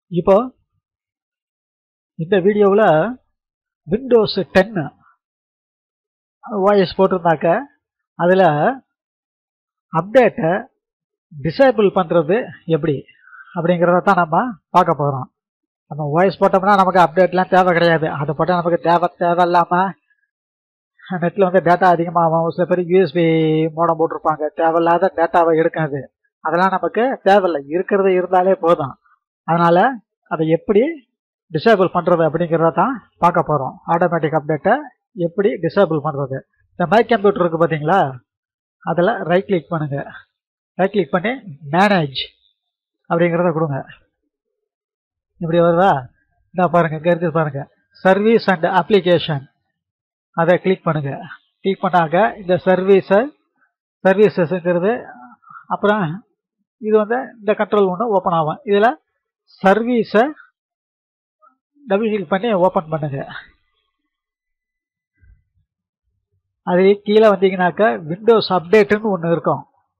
இப்போ இந்த வீடியோவில் விண்டோஸ் டென்னு வாய்ஸ் போட்டிருந்தாக்க அதில் அப்டேட்டை டிசேபிள் பண்ணுறது எப்படி அப்படிங்கிறத தான் நம்ம பார்க்க போகிறோம் நம்ம வாய்ஸ் போட்டோம்னா நமக்கு அப்டேட்லாம் தேவை கிடையாது அதை போட்டால் நமக்கு தேவை தேவை இல்லாமல் நெட்டில் வந்து டேட்டா அதிகமாகும் சில பேர் யூஎஸ்பி மோடம் போட்டிருப்பாங்க தேவையில்லாத டேட்டாவை எடுக்காது அதெல்லாம் நமக்கு தேவையில்லை இருக்கிறது இருந்தாலே போதும் அதனால் அதை எப்படி டிசேபிள் பண்ணுறது அப்படிங்கிறத தான் பார்க்க போகிறோம் ஆட்டோமேட்டிக் அப்டேட்டை எப்படி டிசேபிள் பண்ணுறது இந்த மை கம்ப்யூட்டர் இருக்குது பார்த்தீங்களா அதில் ரைட் கிளிக் பண்ணுங்கள் ரைட் கிளிக் பண்ணி மேனேஜ் அப்படிங்கிறத கொடுங்க இப்படி வருதா இந்த பாருங்கள் இங்கே இருக்குது பாருங்கள் சர்வீஸ் அண்ட் அப்ளிகேஷன் அதை கிளிக் பண்ணுங்கள் கிளிக் பண்ணாக்க இந்த சர்வீஸை சர்வீசஸ்ங்கிறது அப்புறம் இது வந்து இந்த கண்ட்ரோல் ஒன்று ஓப்பன் ஆகும் இதில் சர்வீஸை டபுள் கிளிக் பண்ணி ஓப்பன் பண்ணுங்க அது கீழே வந்தீங்கன்னாக்க விண்டோஸ் அப்டேட்டுன்னு ஒன்று இருக்கும்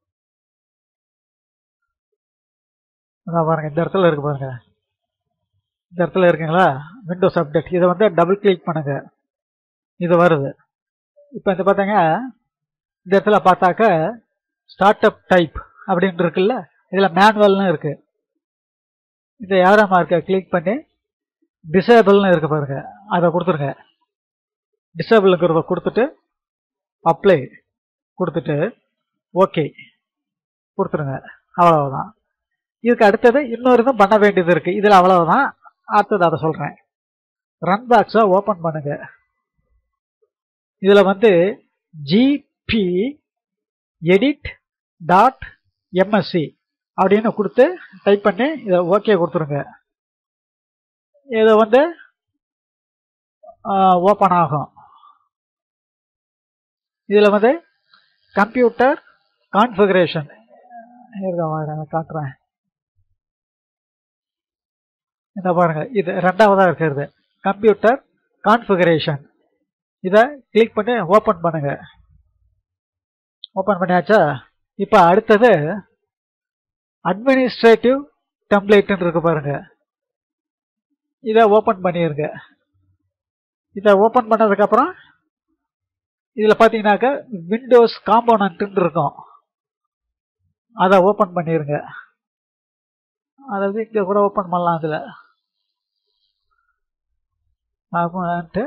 அதான் பாருங்க இந்த இடத்துல இருக்கு பாருங்க இந்த இடத்துல இருக்குங்களா விண்டோஸ் அப்டேட் இதை வந்து டபுள் கிளிக் பண்ணுங்க இது வருது இப்போ இந்த பார்த்தீங்க இந்த இடத்துல பார்த்தாக்க ஸ்டார்ட் அப் டைப் அப்படின்னு இருக்குல்ல இதில் மேனுவல்னு இருக்கு இந்த ஏரோ மார்க்கை கிளிக் பண்ணி டிசேபிள்னு இருக்கு பாருங்க அதை கொடுத்துருங்க டிசேபிளுங்கிறத கொடுத்துட்டு அப்ளை கொடுத்துட்டு ஓகே கொடுத்துருங்க அவ்வளவுதான் இதுக்கு அடுத்தது இன்னொரு இதுவும் பண்ண வேண்டியது இருக்கு இதில் அவ்வளவுதான் அடுத்தது அதை சொல்கிறேன் ரன் பாக்ஸை ஓப்பன் பண்ணுங்க இதில் வந்து ஜிபி எடிட் டாட் எம்எஸ்சி அப்படின்னு கொடுத்து டைப் பண்ணி இதை ஓகே கொடுத்துருங்க இதை வந்து ஓப்பன் ஆகும் இதில் வந்து கம்ப்யூட்டர் கான்ஃபிகரேஷன் இருக்க காட்டுறேன் இந்த பாருங்க இது ரெண்டாவதாக இருக்கிறது கம்ப்யூட்டர் கான்ஃபிகரேஷன் இதை கிளிக் பண்ணி ஓப்பன் பண்ணுங்க ஓப்பன் பண்ணியாச்சா இப்போ அடுத்தது அட்மினிஸ்ட்ரேட்டிவ் டெம்ப்ளேட்னு இருக்கு பாருங்க இதை ஓப்பன் பண்ணிடுங்க இதை ஓப்பன் பண்ணதுக்கப்புறம் இதில் பார்த்தீங்கன்னாக்க விண்டோஸ் காம்போனன்ட்னு இருக்கும் அதை ஓப்பன் பண்ணிடுங்க அதாவது இங்கே கூட ஓப்பன் பண்ணலாம் அதில் காம்போனன்ட்டு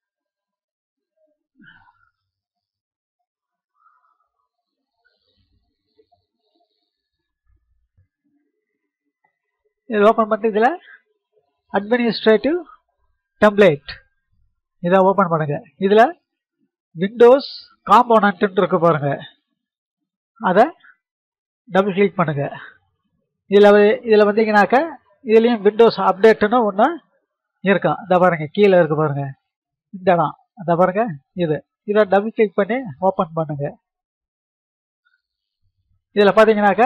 இது ஓப்பன் பண்ணிட்டு இதில் அட்மினிஸ்ட்ரேட்டிவ் டெம்ப்ளேட் இதை ஓப்பன் பண்ணுங்க இதில் விண்டோஸ் காம்போனன்ட்னு இருக்கு பாருங்க அதை டபுள் கிளிக் பண்ணுங்க இதில் இதில் வந்தீங்கன்னாக்க இதுலேயும் விண்டோஸ் அப்டேட்டுன்னு ஒன்று இருக்கும் இந்த பாருங்க கீழே இருக்கு பாருங்க இந்த இடம் அந்த பாருங்க இது இதை டபுள் கிளிக் பண்ணி ஓப்பன் பண்ணுங்க இதில் பார்த்தீங்கன்னாக்க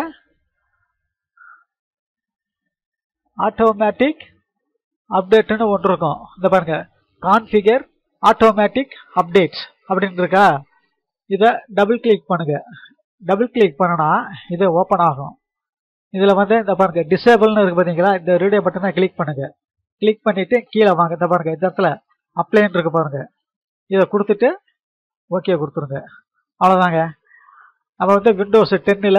ஆட்டோமேட்டிக் அப்டேட்னு ஒன்று இருக்கும் இந்த பாருங்க கான்ஃபிகர் ஆட்டோமேட்டிக் அப்டேட்ஸ் அப்படின்னு இருக்கா இதை டபுள் கிளிக் பண்ணுங்க டபுள் கிளிக் பண்ணனா இது ஓப்பன் ஆகும் இதில் வந்து இந்த பாருங்க டிசேபிள்னு இருக்கு பார்த்தீங்களா இந்த ரேடியோ பட்டனை கிளிக் பண்ணுங்க கிளிக் பண்ணிட்டு கீழே வாங்க இந்த பாருங்க இந்த இடத்துல அப்ளைன்னு இருக்கு பாருங்க இதை கொடுத்துட்டு ஓகே கொடுத்துருங்க அவ்வளோதாங்க நம்ம வந்து விண்டோஸ் டென்னில்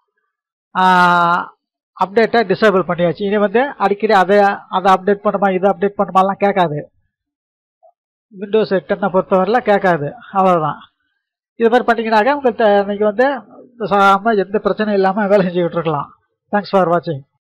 அப்டேட்டை டிசேபிள் பண்ணியாச்சு இனி வந்து அடிக்கடி அதை அதை அப்டேட் பண்ணுமா இதை அப்டேட் பண்ணுமாலாம் கேட்காது விண்டோஸ் டென்னை பொறுத்தவரையில் கேட்காது அவ்வளோதான் இது மாதிரி பண்ணிங்கனாக்க உங்களுக்கு இன்னைக்கு வந்து சாம எந்த பிரச்சனையும் இல்லாமல் வேலை செஞ்சுக்கிட்டு இருக்கலாம் தேங்க்ஸ் ஃபார் வாட்சிங்